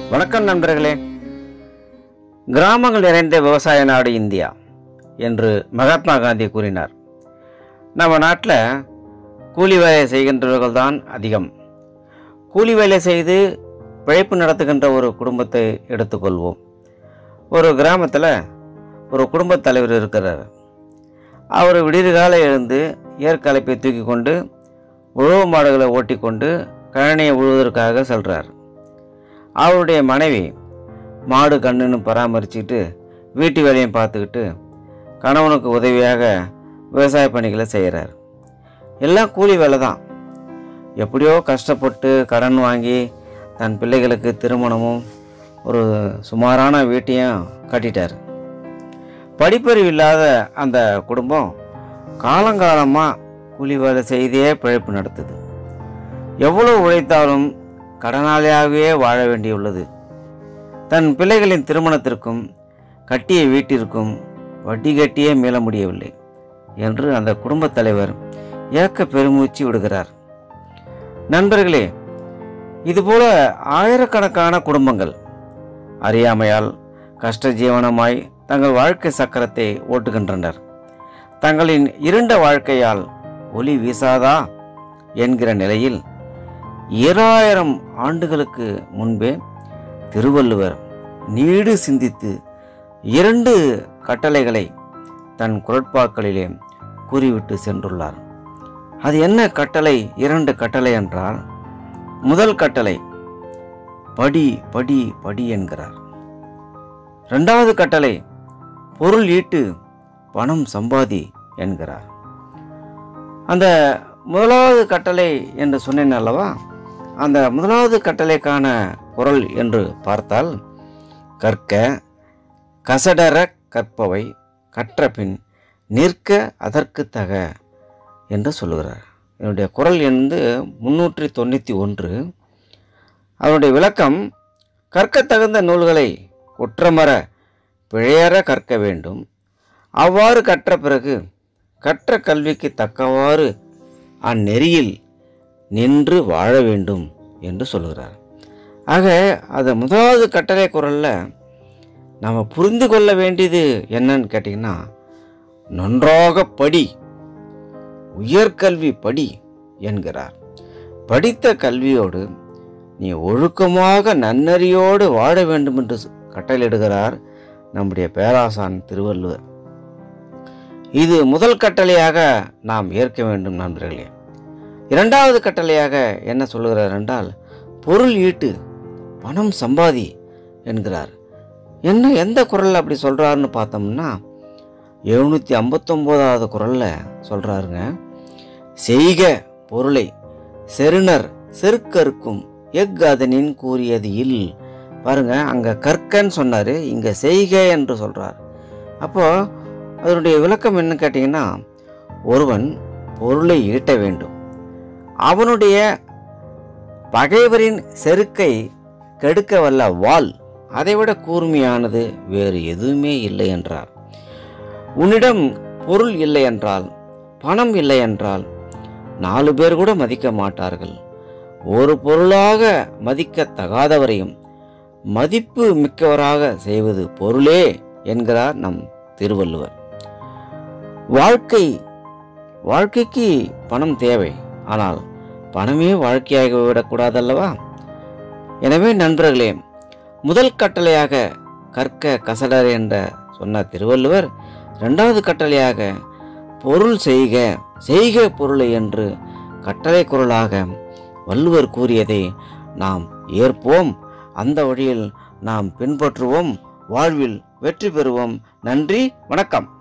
வணக்கம் நண்பர்களே கிராமங்கள் நிறைந்த விவசாய நாடு இந்தியா என்று மகாத்மா காந்தி கூறினார் நம்ம நாட்டில் கூலி வேலை செய்கின்றவர்கள் தான் அதிகம் கூலி வேலை செய்து பிழைப்பு நடத்துகின்ற ஒரு குடும்பத்தை எடுத்துக்கொள்வோம் ஒரு கிராமத்தில் ஒரு குடும்பத் தலைவர் இருக்கிறார் அவர் விடியற்காலை எழுந்து ஏற்கலைப்பை தூக்கி கொண்டு உழவு மாடுகளை ஓட்டிக்கொண்டு கழனியை உழுவதற்காக செல்றார் அவருடைய மனைவி மாடு கண்ணுன்னு பராமரிச்சுக்கிட்டு வீட்டு வேலையும் பார்த்துக்கிட்டு கணவனுக்கு உதவியாக விவசாய பணிகளை செய்கிறார் எல்லாம் கூலி வேலை தான் எப்படியோ கஷ்டப்பட்டு கடன் வாங்கி தன் பிள்ளைகளுக்கு திருமணமும் ஒரு சுமாரான வீட்டையும் கட்டிட்டார் படிப்பறிவு இல்லாத அந்த குடும்பம் காலங்காலமாக கூலி வேலை செய்தே பிழைப்பு நடத்துது எவ்வளோ உழைத்தாலும் கடனாளியாகவே வாழ வேண்டியுள்ளது தன் பிள்ளைகளின் திருமணத்திற்கும் கட்டிய வீட்டிற்கும் வட்டி கட்டியே மீள முடியவில்லை என்று அந்த குடும்பத் தலைவர் ஏக்க பெருமூச்சு விடுகிறார் நண்பர்களே இதுபோல ஆயிரக்கணக்கான குடும்பங்கள் அறியாமையால் கஷ்ட ஜீவனமாய் தங்கள் வாழ்க்கை சக்கரத்தை ஓட்டுகின்றனர் தங்களின் இருண்ட வாழ்க்கையால் ஒளி வீசாதா என்கிற நிலையில் ஈராயிரம் ஆண்டுகளுக்கு முன்பே திருவள்ளுவர் நீடு சிந்தித்து இரண்டு கட்டளைகளை தன் குரட்பாக்களிலே கூறிவிட்டு சென்றுள்ளார் அது என்ன கட்டளை இரண்டு கட்டளை என்றால் முதல் கட்டளை படி படி படி என்கிறார் இரண்டாவது கட்டளை பொருள் ஈட்டு பணம் சம்பாதி என்கிறார் அந்த முதலாவது கட்டளை என்று சொன்னேன் அல்லவா அந்த முதலாவது கட்டளைக்கான குரல் என்று பார்த்தால் கற்க கசடர கற்பவை கற்ற பின் நிற்க அதற்கு தக என்று சொல்லுகிறார் என்னுடைய குரல் வந்து முன்னூற்றி தொண்ணூற்றி ஒன்று அவருடைய விளக்கம் கற்கத்தகுந்த நூல்களை குற்றமற பிழையற கற்க வேண்டும் அவ்வாறு கற்ற பிறகு கற்ற கல்விக்கு தக்கவாறு அந்நெறியில் நின்று வாழ வேண்டும் என்று சொல்கிறார் ஆக அது முதலாவது கட்டளை குரலில் நாம் புரிந்து கொள்ள வேண்டியது என்னன்னு கேட்டிங்கன்னா நன்றாக படி உயர்கல்வி படி என்கிறார் படித்த கல்வியோடு நீ ஒழுக்கமாக நன்னறியோடு வாழ வேண்டும் என்று கட்டளையிடுகிறார் நம்முடைய பேராசான் திருவள்ளுவர் இது முதல் கட்டளையாக நாம் ஏற்க வேண்டும் நண்பர்களே இரண்டாவது கட்டளையாக என்ன சொல்லுகிறார் என்றால் பொருள் ஈட்டு பணம் சம்பாதி என்கிறார் என்ன எந்த குரலில் அப்படி சொல்கிறாருன்னு பார்த்தோம்னா எழுநூற்றி ஐம்பத்தொம்போதாவது குரலில் சொல்கிறாருங்க செய்க பொருளை செருணர் செருக்கருக்கும் எஃகதனின் கூறியது இல் பாருங்க அங்கே கற்கன்னு சொன்னார் இங்கே செய்க என்று சொல்கிறார் அப்போது அதனுடைய விளக்கம் என்ன கேட்டிங்கன்னா ஒருவன் பொருளை ஈட்ட வேண்டும் அவனுடைய பகைவரின் செருக்கை கெடுக்க வல்ல வாள் அதைவிட கூர்மையானது வேறு எதுவுமே இல்லை என்றார் உன்னிடம் பொருள் இல்லை என்றால் பணம் இல்லை என்றால் நாலு பேர் கூட மதிக்க மாட்டார்கள் ஒரு பொருளாக மதிக்கத்தகாதவரையும் மதிப்பு மிக்கவராக செய்வது பொருளே என்கிறார் நம் திருவள்ளுவர் வாழ்க்கை வாழ்க்கைக்கு பணம் தேவை ஆனால் பணமே வாழ்க்கையாக விடக்கூடாதல்லவா எனவே நண்பர்களே முதல் கட்டளையாக கற்க கசடர் என்ற சொன்ன திருவள்ளுவர் இரண்டாவது கட்டளையாக பொருள் செய்க செய்க பொருளை என்று கட்டளை குரலாக வள்ளுவர் கூறியதை நாம் ஏற்போம் அந்த வழியில் நாம் பின்பற்றுவோம் வாழ்வில் வெற்றி பெறுவோம் நன்றி வணக்கம்